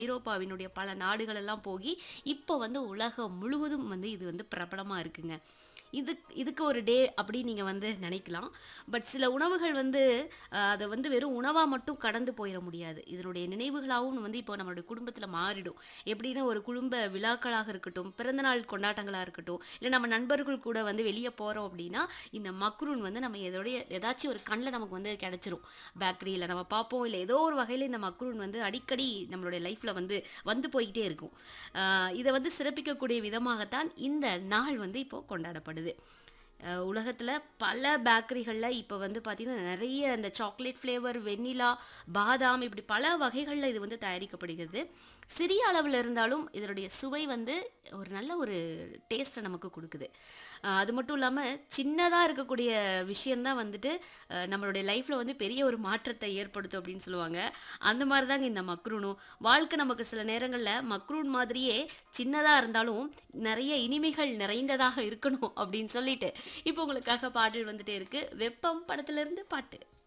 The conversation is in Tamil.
ஐரோப்பாவினுடைய பல நாடுகள் எல்லாம் போகி இப்போ வந்து உலகம் முழுவதும் வந்து இது வந்து பிரபலமா இருக்குங்க இது இதுக்கு ஒரு டே அப்படி நீங்கள் வந்து நினைக்கலாம் பட் சில உணவுகள் வந்து அஹ், அதை வந்து வெறும் உணவாக மட்டும் கடந்து போயிட முடியாது இதனுடைய நினைவுகளாகவும் வந்து இப்போ நம்மளுடைய குடும்பத்தில் மாறிடும் எப்படின்னா ஒரு குடும்ப விழாக்களாக இருக்கட்டும் பிறந்தநாள் கொண்டாட்டங்களாக இருக்கட்டும் இல்லை நம்ம நண்பர்கள் கூட வந்து வெளியே போகிறோம் அப்படின்னா இந்த மக்ரூன் வந்து நம்ம எதோடைய ஏதாச்சும் ஒரு கண்ணில் நமக்கு வந்து கிடச்சிரும் பேக்கரியில் நம்ம பார்ப்போம் இல்லை ஏதோ ஒரு வகையில் இந்த மக்ரூன் வந்து அடிக்கடி நம்மளுடைய லைஃப்பில் வந்து வந்து போய்கிட்டே இருக்கும் ஆஹ் இதை வந்து சிறப்பிக்கக்கூடிய விதமாகத்தான் இந்த நாள் வந்து இப்போ கொண்டாடப்படுது உலகத்தில் பல பேக்கரிகளில் இப்போ வந்து பார்த்திங்கன்னா நிறைய இந்த சாக்லேட் ஃப்ளேவர் வெண்ணிலா பாதாம் இப்படி பல வகைகளில் இது வந்து தயாரிக்கப்படுகிறது சிறிய அளவில் இருந்தாலும் இதனுடைய சுவை வந்து ஒரு நல்ல ஒரு டேஸ்ட்டை நமக்கு கொடுக்குது ஆஹ் அது மட்டும் இல்லாமல் சின்னதாக இருக்கக்கூடிய விஷயந்தான் வந்துட்டு அஹ் நம்மளுடைய லைஃப்பில் வந்து பெரிய ஒரு மாற்றத்தை ஏற்படுத்தும் அப்படின்னு சொல்லுவாங்க அந்த மாதிரி தாங்க இந்த மக்ரூனும் வாழ்க்கை நமக்கு சில நேரங்களில் மக்ரூன் மாதிரியே சின்னதாக இருந்தாலும் நிறைய இனிமைகள் நிறைந்ததாக இருக்கணும் அப்படின்னு சொல்லிட்டு இப்போ உங்களுக்காக பாடல் வந்துட்டே இருக்கு வெப்பம் படத்துல இருந்து பாட்டு